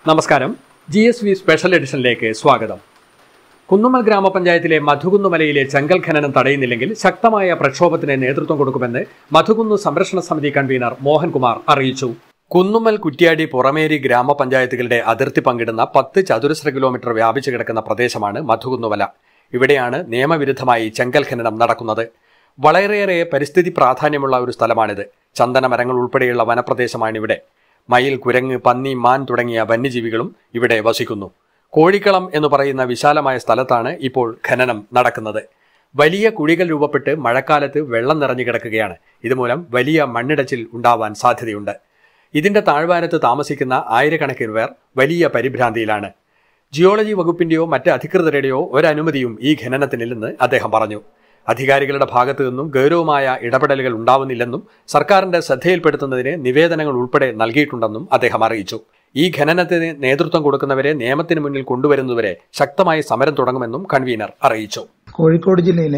നമസ്കാരം G S V special എഡിഷനിലേക്ക് സ്വാഗതം കുന്നുമ്മൽ ഗ്രാമപഞ്ചായത്തിലെ മധുകുന്നുമലയിലെ ചെങ്കൽ ഖനനം തടയുന്നില്ലെങ്കിൽ ശക്തമായ പ്രക്ഷോഭത്തിന് നേതൃത്വം കൊടുക്കുമെന്ന് മധുകുന്നു സംരക്ഷണ സമിതി കൺവീനർ മോഹൻകുമാർ അറിയിച്ചു കുന്നുമ്മൽ കുറ്റ്യാടി പുറമേരി ഗ്രാമപഞ്ചായത്തുകളുടെ അതിർത്തി പങ്കിടുന്ന പത്ത് ചതുരശ്ര കിലോമീറ്റർ വ്യാപിച്ചു കിടക്കുന്ന പ്രദേശമാണ് മധുകുന്നുമല ഇവിടെയാണ് നിയമവിരുദ്ധമായി ചെങ്കൽ ഖനനം നടക്കുന്നത് വളരെയേറെ പരിസ്ഥിതി പ്രാധാന്യമുള്ള ഒരു സ്ഥലമാണിത് ചന്ദന മരങ്ങൾ ഉൾപ്പെടെയുള്ള വനപ്രദേശമാണിവിടെ മയിൽ കുരങ്ങ് പന്നി മാൻ തുടങ്ങിയ വന്യജീവികളും ഇവിടെ വസിക്കുന്നു കോഴിക്കളം എന്ന് പറയുന്ന വിശാലമായ സ്ഥലത്താണ് ഇപ്പോൾ ഖനനം നടക്കുന്നത് വലിയ കുഴികൾ രൂപപ്പെട്ട് മഴക്കാലത്ത് വെള്ളം നിറഞ്ഞു കിടക്കുകയാണ് ഇതുമൂലം വലിയ മണ്ണിടച്ചിൽ ഉണ്ടാവാൻ സാധ്യതയുണ്ട് ഇതിന്റെ താഴ്വാരത്ത് താമസിക്കുന്ന ആയിരക്കണക്കിന് പേർ വലിയ പരിഭ്രാന്തിയിലാണ് ജിയോളജി വകുപ്പിന്റെയോ മറ്റ് അധികൃതരുടെയോ ഒരനുമതിയും ഈ ഖനനത്തിനില്ലെന്ന് അദ്ദേഹം പറഞ്ഞു അധികാരികളുടെ ഭാഗത്തു നിന്നും ഗൗരവമായ ഇടപെടലുകൾ ഉണ്ടാവുന്നില്ലെന്നും സർക്കാരിന്റെ ശ്രദ്ധയിൽപ്പെടുത്തുന്നതിന് നിവേദനങ്ങൾ ഉൾപ്പെടെ നൽകിയിട്ടുണ്ടെന്നും അദ്ദേഹം അറിയിച്ചു ഈ ഖനനത്തിന് നേതൃത്വം കൊടുക്കുന്നവരെ നിയമത്തിന് മുന്നിൽ കൊണ്ടുവരുന്നതുവരെ ശക്തമായ സമരം തുടങ്ങുമെന്നും കൺവീനർ അറിയിച്ചു കോഴിക്കോട് ജില്ലയിലെ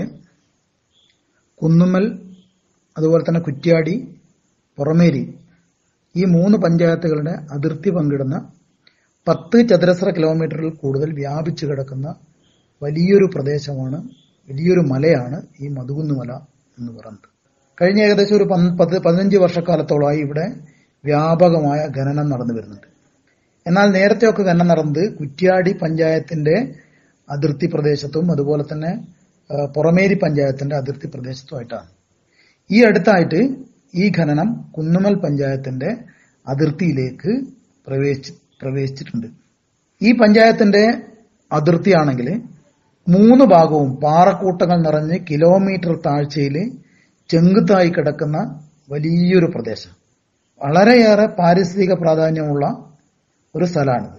കുന്നുമ്മൽ അതുപോലെ തന്നെ കുറ്റ്യാടി പുറമേരി ഈ മൂന്ന് പഞ്ചായത്തുകളുടെ അതിർത്തി പങ്കിടുന്ന പത്ത് ചതുരശ്ര കിലോമീറ്ററിൽ കൂടുതൽ വ്യാപിച്ചു കിടക്കുന്ന വലിയൊരു പ്രദേശമാണ് വലിയൊരു മലയാണ് ഈ മധുകുന്നുമല എന്ന് പറയുന്നത് കഴിഞ്ഞ ഏകദേശം ഒരു പന്ത് പത്ത് പതിനഞ്ച് വർഷക്കാലത്തോളമായി ഇവിടെ വ്യാപകമായ ഖനനം നടന്നു വരുന്നുണ്ട് എന്നാൽ നേരത്തെയൊക്കെ ഖനനം നടന്നത് കുറ്റ്യാടി പഞ്ചായത്തിന്റെ അതിർത്തി പ്രദേശത്തും അതുപോലെ തന്നെ ആ, പുറമേരി പഞ്ചായത്തിന്റെ അതിർത്തി പ്രദേശത്തുമായിട്ടാണ് ഈ അടുത്തായിട്ട് ഈ ഖനനം കുന്നുമൽ പഞ്ചായത്തിന്റെ അതിർത്തിയിലേക്ക് പ്രവേശി പ്രവേശിച്ചിട്ടുണ്ട് ഈ പഞ്ചായത്തിന്റെ അതിർത്തിയാണെങ്കിൽ മൂന്ന് ഭാഗവും പാറക്കൂട്ടങ്ങൾ നിറഞ്ഞ് കിലോമീറ്റർ താഴ്ചയിൽ ചെങ്കുത്തായി കിടക്കുന്ന വലിയൊരു പ്രദേശം വളരെയേറെ പാരിസ്ഥിതിക പ്രാധാന്യമുള്ള ഒരു സ്ഥലമാണിത്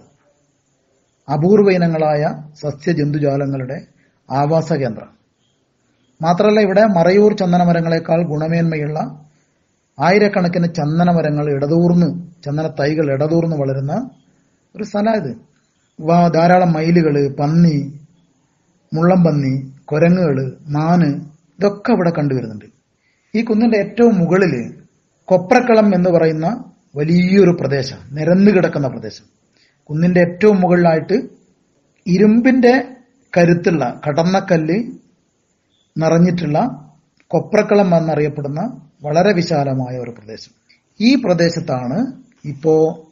അപൂർവ ഇനങ്ങളായ സസ്യജന്തുജാലങ്ങളുടെ ആവാസ കേന്ദ്രം മാത്രമല്ല ഇവിടെ മറയൂർ ചന്ദനമരങ്ങളെക്കാൾ ഗുണമേന്മയുള്ള ആയിരക്കണക്കിന് ചന്ദനമരങ്ങൾ ഇടതൂർന്ന് ചന്ദന തൈകൾ ഇടതൂർന്ന് വളരുന്ന ഒരു സ്ഥലമായത് വാ- ധാരാളം മയിലുകള് പന്നി മുള്ളംപന്നി കുരങ്ങുകള് മാന് ഇതൊക്കെ ഇവിടെ കണ്ടുവരുന്നുണ്ട് ഈ കുന്നിന്റെ ഏറ്റവും മുകളില് കൊപ്രക്കളം എന്ന് പറയുന്ന വലിയൊരു പ്രദേശം നിരന്നു കിടക്കുന്ന പ്രദേശം കുന്നിന്റെ ഏറ്റവും മുകളിലായിട്ട് ഇരുമ്പിന്റെ കരുത്തുള്ള കടന്നക്കല്ല് നിറഞ്ഞിട്ടുള്ള കൊപ്രക്കളം എന്നറിയപ്പെടുന്ന വളരെ വിശാലമായ ഒരു പ്രദേശം ഈ പ്രദേശത്താണ് ഇപ്പോ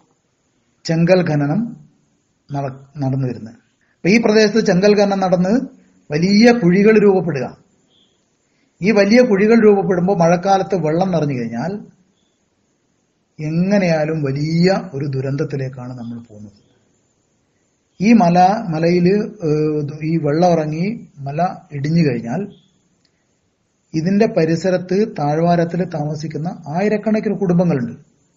ചെങ്കൽ ഖനനം നട- നടന്നു വരുന്നത് അപ്പൊ ഈ പ്രദേശത്ത് ചെങ്കൽ ഖനനം നടന്ന് വലിയ കുഴികൾ രൂപപ്പെടുക ഈ വലിയ കുഴികൾ രൂപപ്പെടുമ്പോൾ മഴക്കാലത്ത് വെള്ളം നിറഞ്ഞു കഴിഞ്ഞാൽ എങ്ങനെയാലും വലിയ ഒരു ദുരന്തത്തിലേക്കാണ് നമ്മൾ പോകുന്നത് ഈ മല മലയിൽ ഈ വെള്ളം ഇറങ്ങി മല ഇടിഞ്ഞു കഴിഞ്ഞാൽ ഇതിന്റെ പരിസരത്ത് താഴ്വാരത്തിൽ താമസിക്കുന്ന ആയിരക്കണക്കിന് കുടുംബങ്ങളുണ്ട്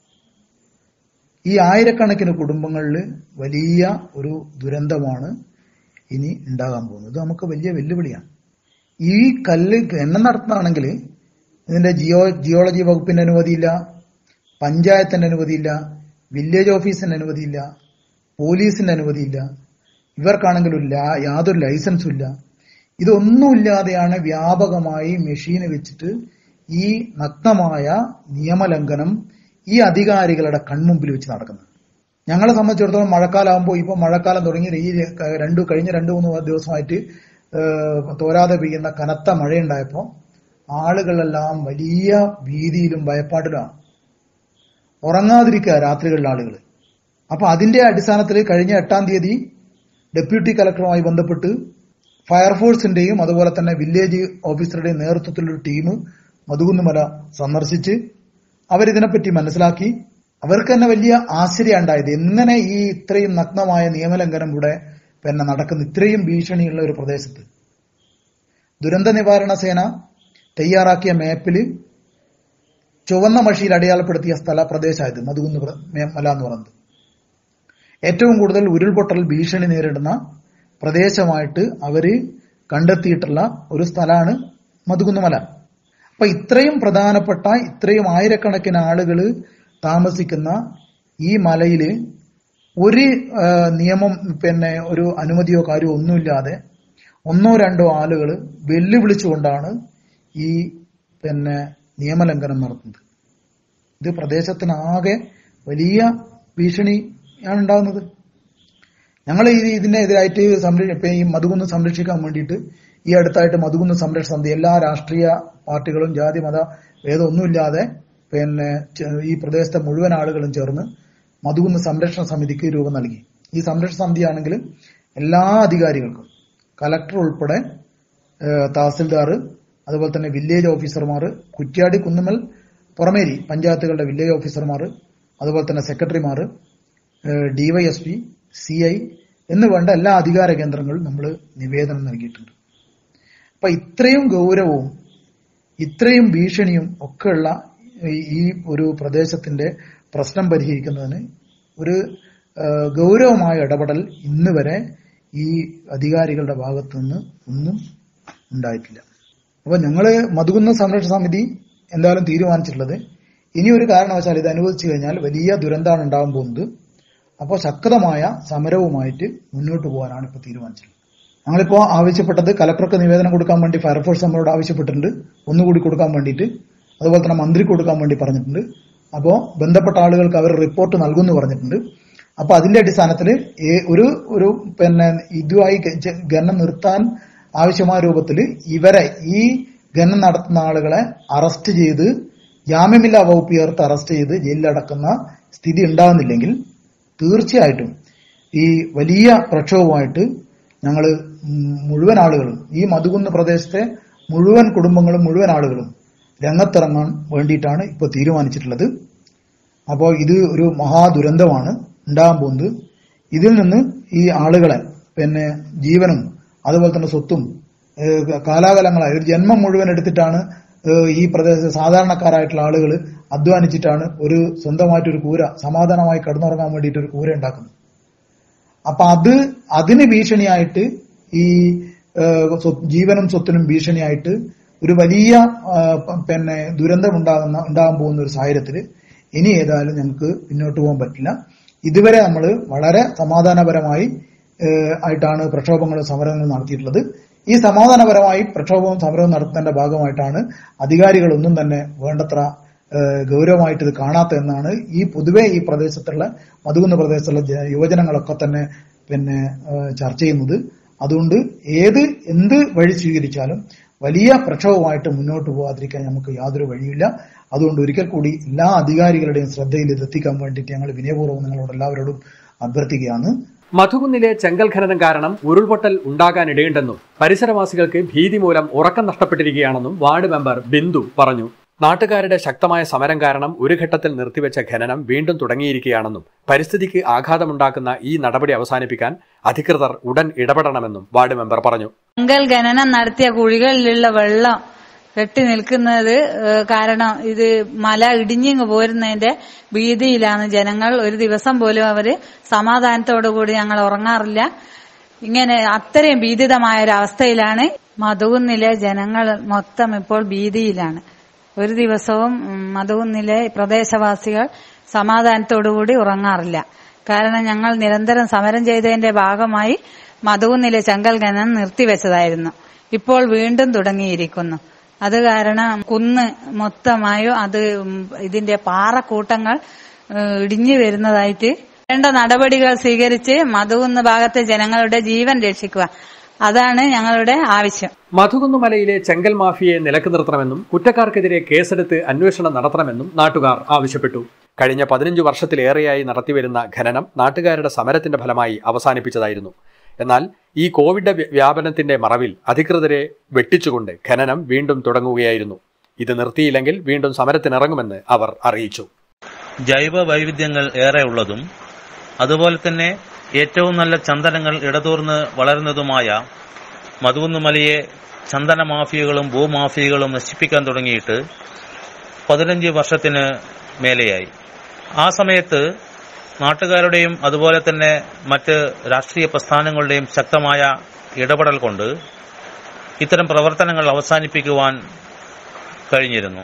ഈ ആയിരക്കണക്കിന് കുടുംബങ്ങളിൽ വലിയ ഒരു ദുരന്തമാണ് ഇനി ഉണ്ടാകാൻ പോകുന്നത് ഇത് നമുക്ക് വലിയ വെല്ലുവിളിയാണ് ഈ കല്ല് എണ്ണം നടത്തുന്നതാണെങ്കിൽ ഇതിന്റെ ജിയോ ജിയോളജി വകുപ്പിന്റെ അനുമതിയില്ല പഞ്ചായത്തിന്റെ അനുമതിയില്ല വില്ലേജ് ഓഫീസിന്റെ അനുമതിയില്ല പോലീസിന്റെ അനുമതിയില്ല ഇവർക്കാണെങ്കിലും ലാ- യാതൊരു ലൈസൻസും ഇല്ല ഇതൊന്നുമില്ലാതെയാണ് വ്യാപകമായി മെഷീന് വെച്ചിട്ട് ഈ നഗ്നമായ നിയമലംഘനം ഈ അധികാരികളുടെ കൺമുമ്പിൽ വെച്ച് നടക്കുന്നത് ഞങ്ങളെ സംബന്ധിച്ചിടത്തോളം മഴക്കാലമാകുമ്പോൾ ഇപ്പൊ മഴക്കാലം തുടങ്ങി ഈ രണ്ടു കഴിഞ്ഞ രണ്ടു മൂന്ന് ദിവസമായിട്ട് ഏഹ്, തോരാതെ പെയ്യുന്ന കനത്ത മഴയുണ്ടായപ്പോൾ ആളുകളെല്ലാം വലിയ ഭീതിയിലും ഭയപ്പാടിലുമാണ് ഉറങ്ങാതിരിക്കുക രാത്രികളിലെ ആളുകൾ അപ്പൊ അതിന്റെ അടിസ്ഥാനത്തിൽ കഴിഞ്ഞ എട്ടാം തീയതി ഡെപ്യൂട്ടി കലക്ടറുമായി ബന്ധപ്പെട്ട് ഫയർഫോഴ്സിന്റെയും അതുപോലെ തന്നെ വില്ലേജ് ഓഫീസറുടെയും നേതൃത്വത്തിലൊരു ടീം മധുകുന്നുമല സന്ദർശിച്ച് അവരിതിനെപ്പറ്റി മനസ്സിലാക്കി അവർക്ക് തന്നെ വലിയ ആശ്ചര്യം ഉണ്ടായത് എങ്ങനെ ഈ ഇത്രയും നഗ്നമായ നിയമലംഘനം ഇവിടെ പിന്നെ നടക്കുന്ന ഇത്രയും ഭീഷണിയുള്ള ഒരു പ്രദേശത്ത് ദുരന്ത നിവാരണ സേന തയ്യാറാക്കിയ മാപ്പില് ചുവന്ന മഷിയിൽ അടയാളപ്പെടുത്തിയ സ്ഥല പ്രദേശമായത് മധുകുന്ന് പ്ര- മേ- മല എന്ന് പറയുന്നത് ഏറ്റവും കൂടുതൽ ഉരുൾപൊട്ടൽ ഭീഷണി നേരിടുന്ന പ്രദേശമായിട്ട് അവര് കണ്ടെത്തിയിട്ടുള്ള ഒരു സ്ഥലമാണ് മധുകുന്നുമല അപ്പൊ ഇത്രയും പ്രധാനപ്പെട്ട ഇത്രയും ആയിരക്കണക്കിന് ആളുകൾ താമസിക്കുന്ന ഈ മലയില് ഒരു ആ, നിയമം പിന്നെ ഒരു അനുമതിയോ കാര്യമോ ഒന്നുമില്ലാതെ ഒന്നോ രണ്ടോ ആളുകൾ വെല്ലുവിളിച്ചുകൊണ്ടാണ് ഈ പിന്നെ നിയമലംഘനം നടത്തുന്നത് ഇത് പ്രദേശത്തിനാകെ വലിയ ഭീഷണിയാണ് ഉണ്ടാകുന്നത് ഞങ്ങൾ ഈ ഇതിനെതിരായിട്ട് സംരക്ഷ ഇപ്പൊ ഈ മധുകുന്ന് സംരക്ഷിക്കാൻ വേണ്ടിയിട്ട് ഈ അടുത്തായിട്ട് മധുകുന്ന് സംരക്ഷണ സമിതി എല്ലാ രാഷ്ട്രീയ പാർട്ടികളും ജാതി മത ഭേദമൊന്നുമില്ലാതെ പിന്നെ ചെ- ഈ പ്രദേശത്തെ മുഴുവൻ ആളുകളും ചേർന്ന് മധുകുന്ന് സംരക്ഷണ സമിതിക്ക് രൂപം നൽകി ഈ സംരക്ഷണ സമിതിയാണെങ്കിൽ എല്ലാ അധികാരികൾക്കും കലക്ടർ ഉൾപ്പെടെ ഏഹ്, തഹസിൽദാർ അതുപോലെ തന്നെ വില്ലേജ് ഓഫീസർമാർ കുറ്റ്യാടി കുന്നുമൽ പുറമേരി പഞ്ചായത്തുകളുടെ വില്ലേജ് ഓഫീസർമാർ അതുപോലെ തന്നെ സെക്രട്ടറിമാർ ഡിവൈഎസ്പി സി ഐ എന്ന് വേണ്ട എല്ലാ അധികാര കേന്ദ്രങ്ങളും നമ്മൾ നിവേദനം നൽകിയിട്ടുണ്ട് അപ്പൊ ഇത്രയും ഗൗരവവും ഇത്രയും ഭീഷണിയും ഒക്കെയുള്ള ഈ- ഈ ഒരു പ്രദേശത്തിന്റെ പ്രശ്നം പരിഹരിക്കുന്നതിന് ഒരു ആ, ഗൗരവമായ ഇടപെടൽ ഇന്ന് വരെ ഈ അധികാരികളുടെ ഭാഗത്തു നിന്ന് ഒന്നും ഉണ്ടായിട്ടില്ല അപ്പൊ ഞങ്ങള് മധുകുന്ന സംരക്ഷണ സമിതി എന്തായാലും തീരുമാനിച്ചിട്ടുള്ളത് ഇനി ഒരു കാരണവശാൽ ഇത് അനുവദിച്ചു കഴിഞ്ഞാൽ വലിയ ദുരന്തമാണ് ഉണ്ടാകാൻ പോകുന്നത് അപ്പോൾ ശക്തമായ സമരവുമായിട്ട് മുന്നോട്ട് പോകാനാണ് ഇപ്പോൾ തീരുമാനിച്ചത് ഞങ്ങളിപ്പോ ആവശ്യപ്പെട്ടത് കലക്ടർക്ക് നിവേദനം കൊടുക്കാൻ വേണ്ടി ഫയർഫോഴ്സ് നമ്മളോട് ആവശ്യപ്പെട്ടിട്ടുണ്ട് ഒന്നുകൂടി കൊടുക്കാൻ വേണ്ടിയിട്ട് അതുപോലെ തന്നെ മന്ത്രി കൊടുക്കാൻ വേണ്ടി പറഞ്ഞിട്ടുണ്ട് അപ്പോൾ ബന്ധപ്പെട്ട ആളുകൾക്ക് അവർ റിപ്പോർട്ട് നൽകുമെന്ന് പറഞ്ഞിട്ടുണ്ട് അപ്പൊ അതിന്റെ അടിസ്ഥാനത്തിൽ ഒരു ഒരു പിന്നെ ഇതുമായി ഗ- ഗണനം നിർത്താൻ ആവശ്യമായ രൂപത്തിൽ ഇവരെ ഈ ഗണനം നടത്തുന്ന ആളുകളെ അറസ്റ്റ് ചെയ്ത് ജാമ്യമില്ലാ വകുപ്പ് ചേർത്ത് അറസ്റ്റ് ചെയ്ത് ജയിലിലടക്കുന്ന സ്ഥിതി ഉണ്ടാകുന്നില്ലെങ്കിൽ തീർച്ചയായിട്ടും ഈ വലിയ പ്രക്ഷോഭമായിട്ട് ഞങ്ങൾ മുഴുവൻ ആളുകളും ഈ മധുകുന്ന് പ്രദേശത്തെ മുഴുവൻ കുടുംബങ്ങളും മുഴുവൻ ആളുകളും രംഗത്തിറങ്ങാൻ വേണ്ടിയിട്ടാണ് ഇപ്പോൾ തീരുമാനിച്ചിട്ടുള്ളത് അപ്പോൾ ഇത് ഒരു മഹാദുരന്തമാണ് ഉണ്ടാകാൻ പോകുന്നത് ഇതിൽ നിന്ന് ഈ ആളുകളെ പിന്നെ ജീവനും അതുപോലെ തന്നെ സ്വത്തും ഏഹ് കാലാകാലങ്ങളായി ഒരു ജന്മം മുഴുവൻ എടുത്തിട്ടാണ് ഏഹ് ഈ പ്രദേശത്ത് സാധാരണക്കാരായിട്ടുള്ള ആളുകൾ അധ്വാനിച്ചിട്ടാണ് ഒരു സ്വന്തമായിട്ടൊരു കൂര സമാധാനമായി കിടന്നുറങ്ങാൻ വേണ്ടിയിട്ട് ഒരു കൂര ഉണ്ടാക്കുന്നത് അപ്പൊ അത് അതിന് ഭീഷണിയായിട്ട് ഈ ഏഹ്, സ്വ- ജീവനും സ്വത്തിനും ഭീഷണിയായിട്ട് ഒരു വലിയ ആ, പ- പിന്നെ ദുരന്തം ഉണ്ടാകുന്ന ഉണ്ടാകാൻ പോകുന്ന ഒരു സാഹചര്യത്തിൽ ഇനി ഏതായാലും ഞങ്ങൾക്ക് മുന്നോട്ട് പോകാൻ പറ്റില്ല ഇതുവരെ നമ്മൾ വളരെ സമാധാനപരമായി ഏഹ്, ആയിട്ടാണ് പ്രക്ഷോഭങ്ങളും സമരങ്ങളും നടത്തിയിട്ടുള്ളത് ഈ സമാധാനപരമായി പ്രക്ഷോഭവും സമരവും നടത്തുന്നതിന്റെ ഭാഗമായിട്ടാണ് അധികാരികളൊന്നും തന്നെ വേണ്ടത്ര ഏഹ്, ഗൗരവമായിട്ട് ഇത് കാണാത്ത എന്നാണ് ഈ പൊതുവെ ഈ പ്രദേശത്തുള്ള മധുകുന്ന പ്രദേശത്തുള്ള ജ- യുവജനങ്ങളൊക്കെ തന്നെ പിന്നെ ഏഹ്, ചർച്ച ചെയ്യുന്നത് അതുകൊണ്ട് ഏത് എന്ത് വഴി സ്വീകരിച്ചാലും വലിയ പ്രക്ഷോഭമായിട്ട് മുന്നോട്ട് പോകാതിരിക്കാൻ നമുക്ക് യാതൊരു വഴിയില്ല അതുകൊണ്ട് ഒരിക്കൽ കൂടി എല്ലാ അധികാരികളുടെയും ശ്രദ്ധയിൽ ഇത് എത്തിക്കാൻ വേണ്ടിയിട്ട് ഞങ്ങൾ വിനയപൂർവ്വം നിങ്ങളോട് എല്ലാവരോടും അഭ്യർത്ഥിക്കുകയാണ് മധുകുന്നിലെ ചെങ്കൽ ഖനനം കാരണം ഉരുൾപൊട്ടൽ ഉണ്ടാകാനിടയുണ്ടെന്നും പരിസരവാസികൾക്ക് ഭീതി മൂലം ഉറക്കം നഷ്ടപ്പെട്ടിരിക്കുകയാണെന്നും വാർഡ് മെമ്പർ ബിന്ദു പറഞ്ഞു നാട്ടുകാരുടെ ശക്തമായ സമരം കാരണം ഒരു ഘട്ടത്തിൽ നിർത്തിവെച്ച ഖനനം വീണ്ടും തുടങ്ങിയിരിക്കുകയാണെന്നും പരിസ്ഥിതിക്ക് ആഘാതമുണ്ടാക്കുന്ന ഈ നടപടി അവസാനിപ്പിക്കാൻ അധികൃതർ ഉടൻ ഇടപെടണമെന്നും വാർഡ് മെമ്പർ പറഞ്ഞു ചെങ്കൽ ഖനനം നടത്തിയ കുഴികളിലുള്ള വെള്ളം കെട്ടി നിൽക്കുന്നത് ഏഹ്, കാരണം ഇത് മല ഇടിഞ്ഞിങ്ങ് പോരുന്നതിന്റെ ഭീതിയിലാണ് ജനങ്ങൾ ഒരു ദിവസം പോലും അവര് സമാധാനത്തോടു കൂടി ഞങ്ങൾ ഉറങ്ങാറില്ല ഇങ്ങനെ അത്രയും ഭീതിതമായ ഒരു അവസ്ഥയിലാണ് മധുകുന്നിലെ ജനങ്ങൾ മൊത്തം ഇപ്പോൾ ഭീതിയിലാണ് ഒരു ദിവസവും ഉം, മധുകുന്നിലെ പ്രദേശവാസികൾ സമാധാനത്തോടുകൂടി ഉറങ്ങാറില്ല കാരണം ഞങ്ങൾ നിരന്തരം സമരം ചെയ്തതിന്റെ ഭാഗമായി മധുകുന്നിലെ ചെങ്കൽ ഖനനം നിർത്തിവെച്ചതായിരുന്നു ഇപ്പോൾ വീണ്ടും തുടങ്ങിയിരിക്കുന്നു അത് കാരണം കുന്ന് മൊത്തമായും അത് ഉം, ഇതിന്റെ പാറക്കൂട്ടങ്ങൾ ഏഹ്, ഇടിഞ്ഞു വരുന്നതായിട്ട് വേണ്ട നടപടികൾ സ്വീകരിച്ച് മധുകുന്ന് ഭാഗത്തെ ജനങ്ങളുടെ ജീവൻ രക്ഷിക്കുക അതാണ് ഞങ്ങളുടെ ആവശ്യം മധുകുന്നു മലയിലെ ചെങ്കൽ മാഫിയയെ നിലക്ക് നിർത്തണമെന്നും കുറ്റക്കാർക്കെതിരെ കേസെടുത്ത് അന്വേഷണം നടത്തണമെന്നും നാട്ടുകാർ ആവശ്യപ്പെട്ടു കഴിഞ്ഞ പതിനഞ്ച് വർഷത്തിലേറെയായി നടത്തിവരുന്ന ഖനനം നാട്ടുകാരുടെ സമരത്തിന്റെ ഫലമായി അവസാനിപ്പിച്ചതായിരുന്നു എന്നാൽ ഈ കോവിഡ് വ്യ- വ്യാപനത്തിന്റെ മറവിൽ അധികൃതരെ വെട്ടിച്ചുകൊണ്ട് ഖനനം വീണ്ടും തുടങ്ങുകയായിരുന്നു ഇത് നിർത്തിയില്ലെങ്കിൽ വീണ്ടും സമരത്തിനിറങ്ങുമെന്ന് അവർ അറിയിച്ചു ജൈവ വൈവിധ്യങ്ങൾ ഏറെ ഉള്ളതും അതുപോലെ തന്നെ ഏറ്റവും നല്ല ചന്ദനങ്ങൾ ഇടതൂർന്ന് വളരുന്നതുമായ മധുകുന്നുമലയെ ചന്ദന മാഫിയകളും ഭൂമാഫിയകളും നശിപ്പിക്കാൻ തുടങ്ങിയിട്ട് പതിനഞ്ച് വർഷത്തിന് മേലെയായി ആ സമയത്ത് നാട്ടുകാരുടെയും അതുപോലെ തന്നെ മറ്റ് രാഷ്ട്രീയ പ്രസ്ഥാനങ്ങളുടെയും ശക്തമായ ഇടപെടൽ കൊണ്ട് ഇത്തരം പ്രവർത്തനങ്ങൾ അവസാനിപ്പിക്കുവാൻ കഴിഞ്ഞിരുന്നു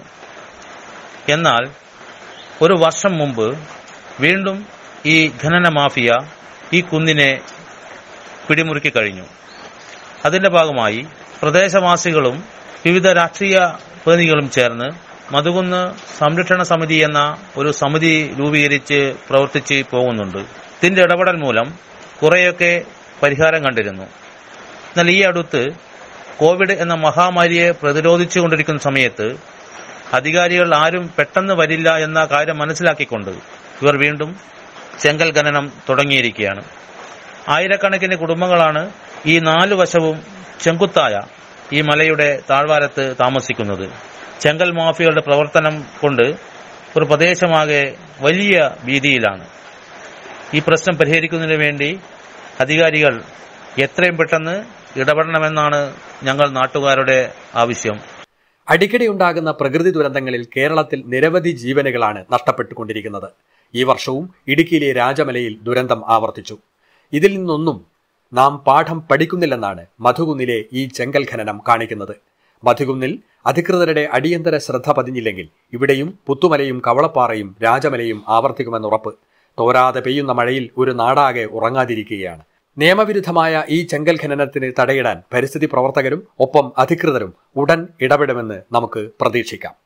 എന്നാൽ ഒരു വർഷം മുമ്പ് വീണ്ടും ഈ ഖനന മാഫിയ ഈ കുന്നിനെ പിടിമുറുക്കി കഴിഞ്ഞു അതിന്റെ ഭാഗമായി പ്രദേശവാസികളും വിവിധ രാഷ്ട്രീയ പ്രതിനിധികളും ചേർന്ന് മധുകുന്ന് സംരക്ഷണ സമിതി എന്ന ഒരു സമിതി രൂപീകരിച്ച് പ്രവർത്തിച്ച് പോകുന്നുണ്ട് ഇതിന്റെ ഇടപെടൽ മൂലം കുറേയൊക്കെ പരിഹാരം കണ്ടിരുന്നു എന്നാൽ ഈ അടുത്ത് കോവിഡ് എന്ന മഹാമാരിയെ പ്രതിരോധിച്ചുകൊണ്ടിരിക്കുന്ന സമയത്ത് അധികാരികൾ ആരും പെട്ടെന്ന് വരില്ല എന്ന കാര്യം മനസ്സിലാക്കിക്കൊണ്ട് ഇവർ വീണ്ടും ചെങ്കൽ ഖനനം തുടങ്ങിയിരിക്കുകയാണ് ആയിരക്കണക്കിന് കുടുംബങ്ങളാണ് ഈ നാലു വശവും ചെങ്കുത്തായ ഈ മലയുടെ താഴ്വാരത്ത് താമസിക്കുന്നത് ചെങ്കൽ മാഫിയകളുടെ പ്രവർത്തനം കൊണ്ട് ഒരു പ്രദേശമാകെ വലിയ ഭീതിയിലാണ് ഈ പ്രശ്നം പരിഹരിക്കുന്നതിന് വേണ്ടി അധികാരികൾ എത്രയും പെട്ടെന്ന് ഇടപെടണമെന്നാണ് ഞങ്ങൾ നാട്ടുകാരുടെ ആവശ്യം അടിക്കടി ഉണ്ടാകുന്ന പ്രകൃതി ദുരന്തങ്ങളിൽ കേരളത്തിൽ നിരവധി ജീവനുകളാണ് നഷ്ടപ്പെട്ടുകൊണ്ടിരിക്കുന്നത് ഈ വർഷവും ഇടുക്കിയിലെ രാജമലയിൽ ദുരന്തം ആവർത്തിച്ചു ഇതിൽ നിന്നൊന്നും നാം പാഠം പഠിക്കുന്നില്ലെന്നാണ് മധുകുന്നിലെ ഈ ചെങ്കൽ ഖനനം കാണിക്കുന്നത് മധുകുന്നിൽ അധികൃതരുടെ അടിയന്തര ശ്രദ്ധ പതിഞ്ഞില്ലെങ്കിൽ ഇവിടെയും പുത്തുമലയും കവളപ്പാറയും രാജമലയും ആവർത്തിക്കുമെന്നുറപ്പ് തോരാതെ പെയ്യുന്ന മഴയിൽ ഒരു നാടാകെ ഉറങ്ങാതിരിക്കുകയാണ് നിയമവിരുദ്ധമായ ഈ ചെങ്കൽ ഖനനത്തിന് തടയിടാൻ പരിസ്ഥിതി പ്രവർത്തകരും ഒപ്പം അധികൃതരും ഉടൻ ഇടപെടുമെന്ന് നമുക്ക് പ്രതീക്ഷിക്കാം